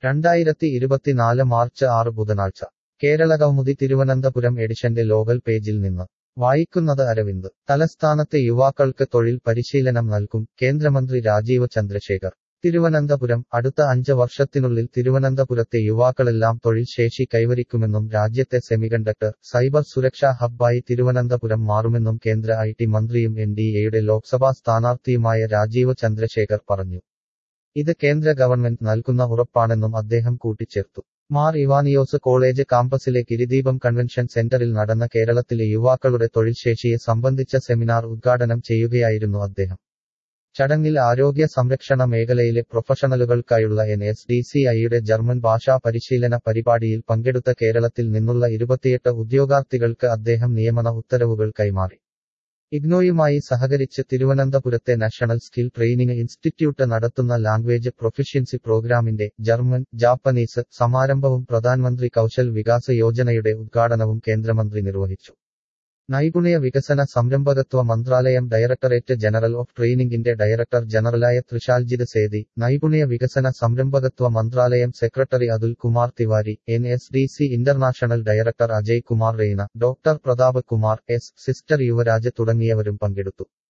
രണ്ടായിരത്തി ഇരുപത്തിനാല് മാർച്ച് ആറ് ബുധനാഴ്ച കേരളകൗമുദി തിരുവനന്തപുരം എഡിഷന്റെ ലോകൽ പേജിൽ നിന്ന് വായിക്കുന്നത് അരവിന്ദ് തലസ്ഥാനത്തെ യുവാക്കൾക്ക് തൊഴിൽ പരിശീലനം നൽകും കേന്ദ്രമന്ത്രി രാജീവ് ചന്ദ്രശേഖർ തിരുവനന്തപുരം അടുത്ത അഞ്ച് വർഷത്തിനുള്ളിൽ തിരുവനന്തപുരത്തെ യുവാക്കളെല്ലാം തൊഴിൽ ശേഷി കൈവരിക്കുമെന്നും രാജ്യത്തെ സെമികണ്ടക്ടർ സൈബർ സുരക്ഷാ ഹബ്ബായി തിരുവനന്തപുരം മാറുമെന്നും കേന്ദ്ര ഐ ടി മന്ത്രിയും എൻ ഡി എയുടെ ലോക്സഭാ സ്ഥാനാർത്ഥിയുമായ രാജീവ് ചന്ദ്രശേഖർ പറഞ്ഞു ഇത് കേന്ദ്ര ഗവൺമെന്റ് നൽകുന്ന ഉറപ്പാണെന്നും അദ്ദേഹം കൂട്ടിച്ചേർത്തു Mar Ivanios college campus Girideepam convention സെന്ററിൽ നടന്ന കേരളത്തിലെ യുവാക്കളുടെ തൊഴിൽശേഷിയെ സംബന്ധിച്ച സെമിനാർ ഉദ്ഘാടനം ചെയ്യുകയായിരുന്നു അദ്ദേഹം ചടങ്ങിൽ ആരോഗ്യ സംരക്ഷണ മേഖലയിലെ പ്രൊഫഷണലുകൾക്കായുള്ള എൻ എസ് ഡി സി ഐയുടെ ജർമ്മൻ ഭാഷാ പരിശീലന പരിപാടിയിൽ പങ്കെടുത്ത കേരളത്തിൽ നിന്നുള്ള ഇരുപത്തിയെട്ട് ഉദ്യോഗാർത്ഥികൾക്ക് അദ്ദേഹം നിയമന ഉത്തരവുകൾ കൈമാറി ഇഗ്നോയുമായി സഹകരിച്ച് തിരുവനന്തപുരത്തെ നാഷണൽ സ്കിൽ ട്രെയിനിംഗ് ഇൻസ്റ്റിറ്റ്യൂട്ട് നടത്തുന്ന ലാംഗ്വേജ് പ്രൊഫഷ്യൻസി പ്രോഗ്രാമിന്റെ ജർമ്മൻ ജാപ്പനീസ് സമാരംഭവും പ്രധാനമന്ത്രി കൗശൽ വികാസ യോജനയുടെ ഉദ്ഘാടനവും കേന്ദ്രമന്ത്രി നിർവഹിച്ചു നൈപുണ്യ വികസന സംരംഭകത്വ മന്ത്രാലയം ഡയറക്ടറേറ്റ് ജനറൽ ഓഫ് ട്രെയിനിംഗിന്റെ ഡയറക്ടർ ജനറലായ ത്രിശാൽജിത് സേതി നൈപുണ്യ വികസന സംരംഭകത്വ മന്ത്രാലയം secretary Atul Kumar Tiwari N S D C international director Ajay Kumar Raina doctor Pratap Kumar S sister Yuvaraj തുടങ്ങിയവരും പങ്കെടുത്തു